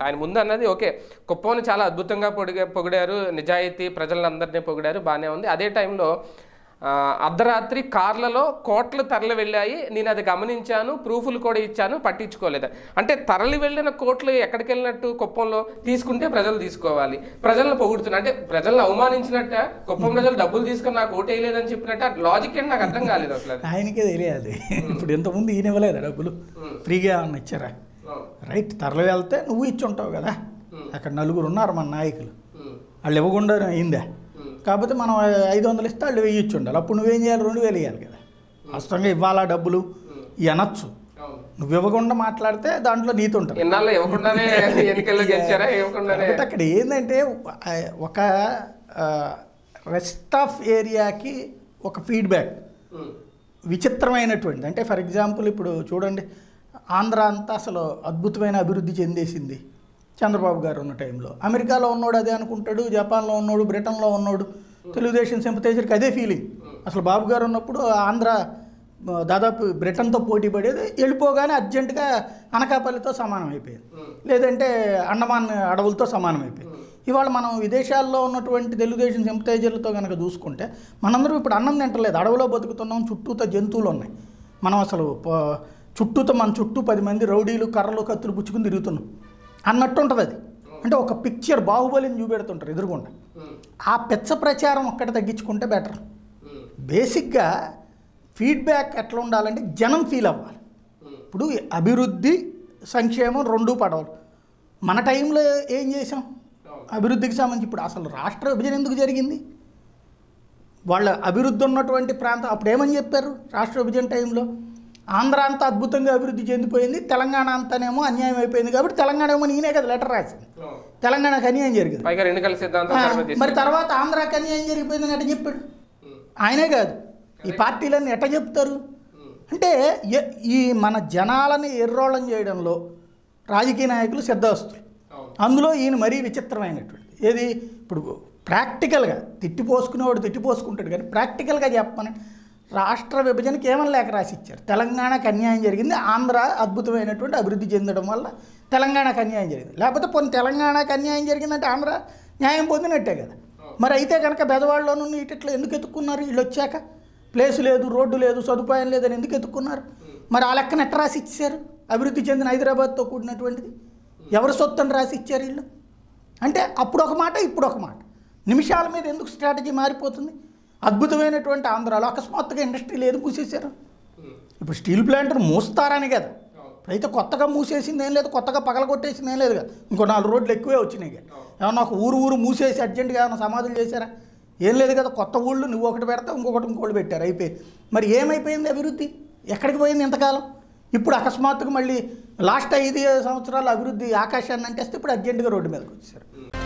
ఆయన ముందు అన్నది ఓకే కుప్పంని చాలా అద్భుతంగా పొడిగా పొగిడారు నిజాయితీ ప్రజలందరినీ పొగిడారు బాగానే ఉంది అదే టైంలో ఆ, అర్ధరాత్రి కార్లలో కోట్లు తరలి వెళ్ళాయి నేను అది గమనించాను ప్రూఫ్లు కూడా ఇచ్చాను పట్టించుకోలేదు అంటే తరలి వెళ్ళిన కోట్లు ఎక్కడికి వెళ్ళినట్టు కుప్పంలో తీసుకుంటే ప్రజలు తీసుకోవాలి ప్రజలను పొగుడుతున్నా అంటే ప్రజలను అవమానించినట్ట కుప్పం ప్రజలు డబ్బులు తీసుకుని నాకు ఓటు వేయలేదని చెప్పినట్టు లాజిక్ ఏంటి నాకు అర్థం కాలేదు అసలు అది. ఆయనకే తెలియదు ఇప్పుడు ఇంతకుముందు ఈయన ఇవ్వలేదా డబ్బులు ఫ్రీగా ఏమన్నా ఇచ్చారా అవును. రైట్ తరలి వెళ్తే నువ్వు ఇచ్చి ఉంటావు కదా అక్కడ నలుగురు ఉన్నారు మన నాయకులు ఉమ్. వాళ్ళు ఇవ్వకుండా అయిందా ఉమ్. కాకపోతే మనం ఐదు వందలు ఇస్తే వాళ్ళు వెయ్యి ఇచ్చి ఉండాలి అప్పుడు నువ్వేం చేయాలి రెండు వేలు ఇవ్వాలి కదా వాస్తవంగా ఇవ్వాలా డబ్బులు ఇవి అనొచ్చు అవును. నువ్వు ఇవ్వకుండా మాట్లాడితే దాంట్లో నీతి ఉంటుంది ఇన్నాళ్ళు ఇవ్వకుండానే ఎన్నికల్లో గెలిచారా ఇవ్వకుండానే కాబట్టి అక్కడ ఏంటంటే ఆ, ఒక రెస్ట్ ఆఫ్ ఏరియాకి ఒక ఫీడ్బ్యాక్ ఉమ్. విచిత్రమైనటువంటిది అంటే ఫర్ ఎగ్జాంపుల్ ఇప్పుడు చూడండి ఆంధ్ర అంతా అసలు అద్భుతమైన అభివృద్ధి చెందేసింది చంద్రబాబు గారు ఉన్న టైంలో అమెరికాలో ఉన్నోడు అదే అనుకుంటాడు జపాన్లో ఉన్నోడు బ్రిటన్లో ఉన్నోడు తెలుగుదేశం సింపతైజర్కి అదే ఫీలింగ్ అసలు బాబు గారు ఉన్నప్పుడు ఆంధ్ర ఆ, దాదాపు బ్రిటన్తో పోటీ పడేది వెళ్ళిపోగానే అర్జెంటుగా అనకాపల్లితో సమానం అయిపోయింది లేదంటే అండమాన్ అడవులతో సమానం అయిపోయింది ఇవాళ మనం విదేశాల్లో ఉన్నటువంటి తెలుగుదేశం సింపతైజర్లతో కనుక చూసుకుంటే మనందరం ఇప్పుడు అన్నం తింటలేదు అడవిలో బతుకుతున్నాం చుట్టూతో జంతువులు ఉన్నాయి మనం అసలు ప- చుట్టూతో మన చుట్టూ పది మంది రౌడీలు కర్రలు కత్తులు పుచ్చుకుని తిరుగుతున్నాం అన్నట్టు ఉంటుంది అది అంటే ఒక పిక్చర్ బాహుబలిని చూపెడుతుంటారు ఎదురుగుండా ఉమ్. ఆ పెచ్చ ప్రచారం ఒక్కటి తగ్గించుకుంటే బెటర్ ఉమ్. బేసిక్గా ఫీడ్బ్యాక్ ఎట్లా ఉండాలంటే జనం ఫీల్ అవ్వాలి ఇప్పుడు అభివృద్ధి సంక్షేమం రెండూ పడవాలి మన టైంలో ఏం చేసాం అభివృద్ధికి సంబంధించి ఇప్పుడు అసలు రాష్ట్ర విభజన ఎందుకు జరిగింది వాళ్ళ అభివృద్ధి ఉన్నటువంటి ప్రాంతం అప్పుడు ఏమని చెప్పారు రాష్ట్ర విభజన టైంలో ఆంధ్ర అంతా అద్భుతంగా అభివృద్ధి చెందిపోయింది తెలంగాణ అంతానేమో అన్యాయం అయిపోయింది కాబట్టి తెలంగాణ ఏమో నేనే కదా లెటర్ రాసింది అవును. తెలంగాణకు అన్యాయం జరిగింది పైగా ఎన్నికల సిద్ధాంతం ఆ, తెర మీద మరి తీసుకొచ్చారు. తర్వాత ఆంధ్రాకి అన్యాయం జరిగిపోయిందని ఎట్ట చెప్పాడు ఉమ్. ఆయనే కాదు ఈ పార్టీలన్నీ ఎట్ట చెప్తారు అంటే ఎ- ఈ మన జనాలని ఎర్రోళం చేయడంలో రాజకీయ నాయకులు సిద్ధవస్తులు అవును. అందులో ఈయన మరీ విచిత్రమైనటువంటి ఏది ఇప్పుడు ప్రాక్టికల్గా తిట్టిపోసుకునేవాడు తిట్టిపోసుకుంటాడు కానీ ప్రాక్టికల్గా చెప్పమని రాష్ట్ర విభజనకి ఏమని లేఖ రాసి ఇచ్చారు తెలంగాణకు అన్యాయం జరిగింది ఆంధ్ర అద్భుతమైనటువంటి అభివృద్ధి చెందడం వల్ల తెలంగాణకు అన్యాయం జరిగింది లేకపోతే కొన్ని తెలంగాణకు అన్యాయం జరిగిందంటే ఆంధ్ర న్యాయం పొందినట్టే కదా మరి అయితే కనుక బెదవాడలోనూ ఇట్లా ఎందుకు ఎత్తుక్కున్నారు వీళ్ళు వచ్చాక ప్లేస్ లేదు రోడ్డు లేదు సదుపాయం లేదని ఎందుకు ఎత్తుక్కున్నారు మరి ఆ లెక్కన ఎట్ట రాసి ఇచ్చారు అభివృద్ధి చెందిన హైదరాబాద్తో కూడినటువంటిది ఎవరు సొత్తని రాసి ఇచ్చారు వీళ్ళు అంటే అప్పుడు ఒక మాట ఇప్పుడు ఒక మాట నిమిషాల మీద ఎందుకు స్ట్రాటజీ మారిపోతుంది అద్భుతమైనటువంటి ఆంధ్రాలో అకస్మాత్తుగా ఇండస్ట్రీ లేదు మూసేశారు ఉమ్. ఇప్పుడు స్టీల్ ప్లాంట్ను మూస్తారని కదా అవును. అయితే కొత్తగా మూసేసింది ఏం లేదు కొత్తగా పగలగొట్టేసింది ఏం లేదు కదా ఇంకో నాలుగు రోడ్లు ఎక్కువే వచ్చినాయి కదా ఏమన్నా ఒక ఊరు ఊరు మూసేసి అర్జెంటుగా ఏమైనా సమాధులు చేశారా ఏం లేదు కదా కొత్త ఊళ్ళు నువ్వు ఒకటి పెడతావు ఇంకొకటి ఇంకోటి పెట్టారు అయిపోయింది మరి ఏమైపోయింది అభివృద్ధి ఎక్కడికి పోయింది ఇంతకాలం ఇప్పుడు అకస్మాత్తుగా మళ్ళీ లాస్ట్ ఐదు సంవత్సరాల అభివృద్ధి ఆకాశాన్ని అంటేస్తే ఇప్పుడు అర్జెంటుగా రోడ్డు మీదకి వచ్చారు